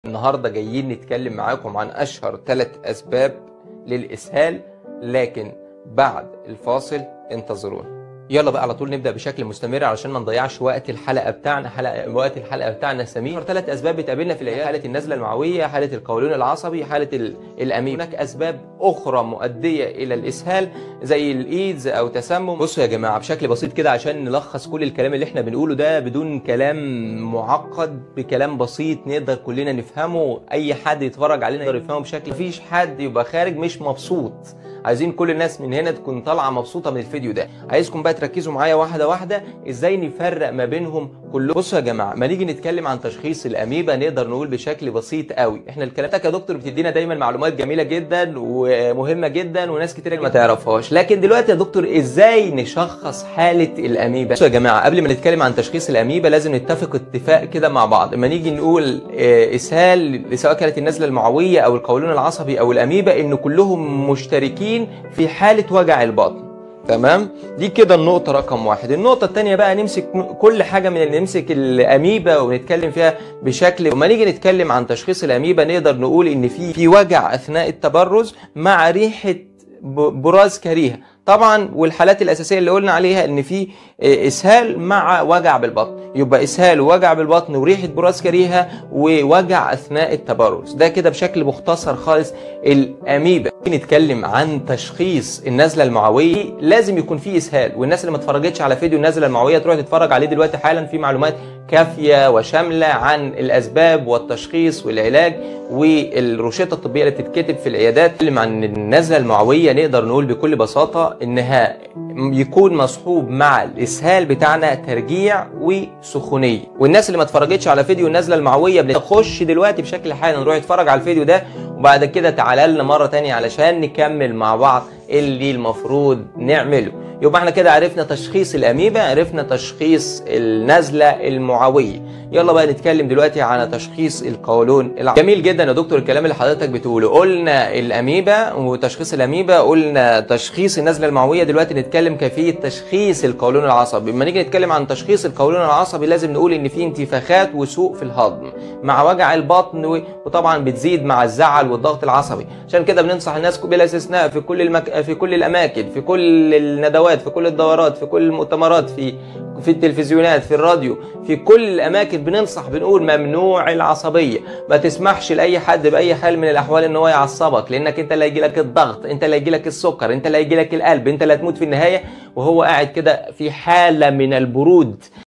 النهارده جايين نتكلم معاكم عن اشهر ثلاث اسباب للاسهال لكن بعد الفاصل انتظرونا يلا بقى على طول نبدا بشكل مستمر علشان ما نضيعش وقت الحلقه بتاعنا حلقه وقت الحلقه بتاعنا سمير ثلاث اسباب بتقابلنا في العياده حاله النزله المعويه حاله القولون العصبي حاله ال- الاميب هناك اسباب اخرى مؤديه الى الاسهال زي الايدز او تسمم بصوا يا جماعه بشكل بسيط كده عشان نلخص كل الكلام اللي احنا بنقوله ده بدون كلام معقد بكلام بسيط نقدر كلنا نفهمه اي حد يتفرج علينا يقدر يفهمه بشكل مفيش حد يبقى خارج مش مبسوط عايزين كل الناس من هنا تكون طالعه مبسوطه من الفيديو ده عايزكم بقى تركزوا معايا واحده واحده ازاي نفرق ما بينهم كلهم بصوا يا جماعه ما نيجي نتكلم عن تشخيص الاميبا نقدر نقول بشكل بسيط قوي احنا الكلام ده يا دكتور بتدينا دايما معلومات جميله جدا ومهمه جدا وناس كتير ما تعرفهاش لكن دلوقتي يا دكتور ازاي نشخص حاله الاميبا بصوا يا جماعه قبل ما نتكلم عن تشخيص الاميبا لازم نتفق اتفاق كده مع بعض اما نيجي نقول آه، اسهال سواء كانت النزله المعويه او القولون العصبي او الاميبا ان كلهم مشتركين في حاله وجع البطن تمام دي كده النقطة رقم واحد النقطة التانية بقى نمسك كل حاجة من اللي نمسك الأميبا ونتكلم فيها بشكل وما نيجي نتكلم عن تشخيص الأميبا نقدر نقول إن في في وجع أثناء التبرز مع ريحة ب- براز كريهة طبعا والحالات الأساسية اللي قلنا عليها إن في آه، إسهال مع وجع بالبطن يبقى إسهال ووجع بالبطن وريحة براز كريهة ووجع أثناء التبرز ده كده بشكل مختصر خالص الأميبا نتكلم عن تشخيص النزله المعويه لازم يكون فيه اسهال والناس اللي ما اتفرجتش على فيديو النزله المعويه تروح تتفرج عليه دلوقتي حالا في معلومات كافيه وشامله عن الاسباب والتشخيص والعلاج والروشته الطبيه اللي بتتكتب في العيادات نتكلم عن النزله المعويه نقدر نقول بكل بساطه انها يكون مصحوب مع الاسهال بتاعنا ترجيع وسخونيه والناس اللي ما اتفرجتش على فيديو النزله المعويه بنخش دلوقتي بشكل حالا نروح نتفرج على الفيديو ده وبعد كده تعالى لنا مره تانية علشان نكمل مع بعض اللي المفروض نعمله يبقى احنا كده عرفنا تشخيص الاميبا عرفنا تشخيص النزله المعويه يلا بقى نتكلم دلوقتي على تشخيص القولون العصبي جميل جدا يا دكتور الكلام اللي حضرتك بتقوله قلنا الاميبا وتشخيص الاميبا قلنا تشخيص النزله المعويه دلوقتي نتكلم كيفيه تشخيص القولون العصبي لما نيجي نتكلم عن تشخيص القولون العصبي لازم نقول ان في انتفاخات وسوء في الهضم مع وجع البطن و- وطبعا بتزيد مع الزعل والضغط العصبي عشان كده بننصح الناس بلا استثناء في كل المك... في كل الاماكن في كل الندوات في كل الدورات في كل المؤتمرات في في التلفزيونات في الراديو في كل الاماكن بننصح بنقول ممنوع العصبيه ما تسمحش لاي حد باي حال من الاحوال ان هو يعصبك لانك انت اللي هيجي لك الضغط انت اللي هيجي لك السكر انت اللي هيجي لك القلب انت اللي هتموت في النهايه وهو قاعد كده في حاله من البرود